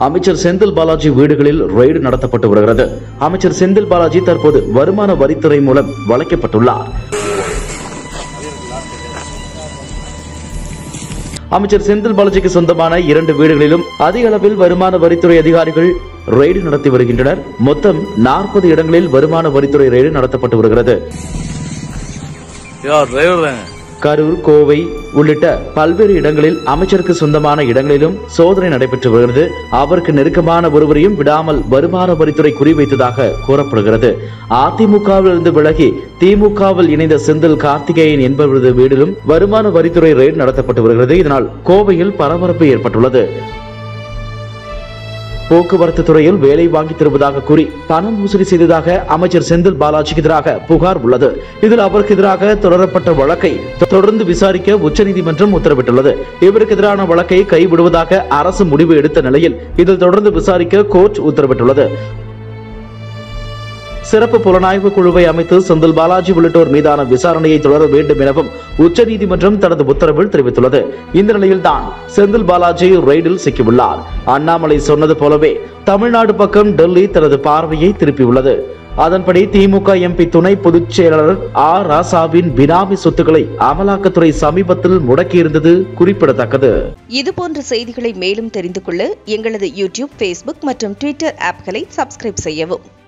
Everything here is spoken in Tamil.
அமைச்சர் செந்தில் பாலாஜி வீடுகளில் ரெய்டு நடத்தப்பட்டு வருகிறது அமைச்சர் செந்தில் பாலாஜி தற்போது வருமான வரித்துறை மூலம் வளைக்கப்பட்டுள்ளார் அமைச்சர் செந்தில் பாலாஜிக்கு சொந்தமான இரண்டு வீடுகளிலும் அதிக அளவில் வருமான வரித்துறை அதிகாரிகள் ரெய்டு நடத்தி வருகின்றனர் மொத்தம் நாற்பது இடங்களில் வருமான வரித்துறை ரெய்டு நடத்தப்பட்டு வருகிறது யார் டிரைவர் தாங்க கரூர் கோவை உள்ளிட்ட பல்வேறு இடங்களில் அமைச்சருக்கு சொந்தமான இடங்களிலும் சோதனை நடைபெற்று வருகிறது அவருக்கு நெருக்கமான ஒருவரையும் விடாமல் வருமான வரித்துறை குறிவைத்ததாக கூறப்படுகிறது அதிமுகவில் இருந்து விலகி திமுகவில் இணைந்த செந்தில் கார்த்திகேயன் என்பவரது வீட்டிலும் வருமான வரித்துறை ரெய்டு நடத்தப்பட்டு வருகிறது இதனால் கோவையில் பரபரப்பு ஏற்பட்டுள்ளது போக்குவரத்து துறையில் வேலை வாங்கி தருவதாக கூறி பணம் மோசடி செய்ததாக அமைச்சர் செந்தில் பாலாஜிக்கு எதிராக புகார் உள்ளது இதில் அவருக்கு எதிராக தொடரப்பட்ட வழக்கை தொடர்ந்து விசாரிக்க உச்சநீதிமன்றம் உத்தரவிட்டுள்ளது இவருக்கு எதிரான வழக்கை கைவிடுவதாக அரசு முடிவு எடுத்த நிலையில் இதில் தொடர்ந்து விசாரிக்க கோர்ட் உத்தரவிட்டுள்ளது சிறப்பு புலனாய்வு குழுவை அமைத்து செந்தில் பாலாஜி உள்ளிட்டோர் மீதான விசாரணையை தொடர வேண்டும் எனவும் உச்சநீதிமன்றம் தனது உத்தரவில் தெரிவித்துள்ளது இந்த நிலையில்தான் செந்தில் பாலாஜி ரெய்டில் சிக்கியுள்ளார் அண்ணாமலை சொன்னது போலவே தமிழ்நாடு பக்கம் டெல்லி தனது பார்வையை திருப்பியுள்ளது அதன்படி திமுக எம்பி துணை பொதுச் செயலாளர் ஆர் ராசாவின் பினாமி சொத்துக்களை அமலாக்கத்துறை சமீபத்தில் முடக்கியிருந்தது குறிப்பிடத்தக்கது இதுபோன்ற செய்திகளை மேலும் தெரிந்து கொள்ள எங்களது யூடியூப் ஃபேஸ்புக் மற்றும் ட்விட்டர் ஆப்களை சப்ஸ்கிரைப் செய்யவும்